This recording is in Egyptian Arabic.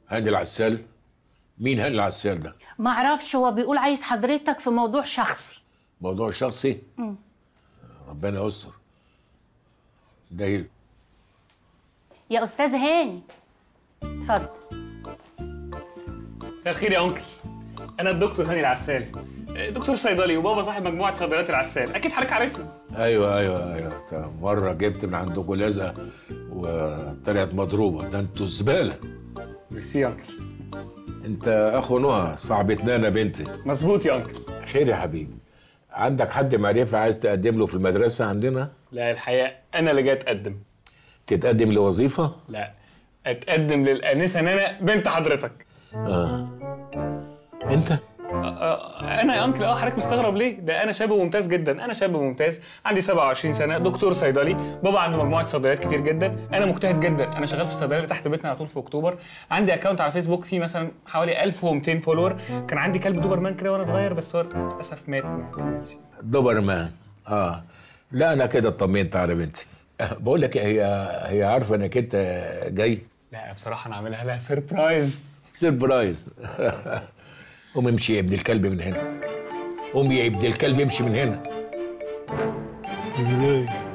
هاني العسال مين هاني العسال ده ما اعرفش هو بيقول عايز حضرتك في موضوع شخصي موضوع شخصي ربنا يستر ده إيه؟ يا استاذ هاني اتفضل مساء الخير يا انكل انا الدكتور هاني العسال دكتور صيدلي وبابا صاحب مجموعه صيدليات العسال اكيد حضرتك عارفني ايوه ايوه ايوه طب مره جبت من عندكم لزقه وطلعت مضروبه ده انتوا زباله ميرسي يا انكل انت اخو نهى صاحبة نانا بنتي مظبوط يا انكل خير يا حبيبي عندك حد معرفة عايز تقدم له في المدرسة عندنا؟ لا الحقيقه انا اللي جاي اتقدم تتقدم لوظيفة؟ لا اتقدم للانسه نانا بنت حضرتك اه انت؟ آه، انا يا انكل اه حضرتك مستغرب ليه ده انا شاب ممتاز جدا انا شاب ممتاز عندي 27 سنه دكتور صيدلي بابا عنده مجموعه صيدليات كتير جدا انا مجتهد جدا انا شغال في الصيدليه اللي تحت بيتنا على طول في اكتوبر عندي اكونت على فيسبوك فيه مثلا حوالي 1200 فولور كان عندي كلب دوبرمان كده وانا صغير بس هو للاسف مات ما كملش. دوبرمان اه لا انا كده اطمنت على بنتي آه، بقول لك هي هي عارفة انك انت جاي لا بصراحه انا عاملها لها سربرايز سربرايز قوم امشي يا ابن الكلب من هنا قوم يا ابن الكلب امشي من هنا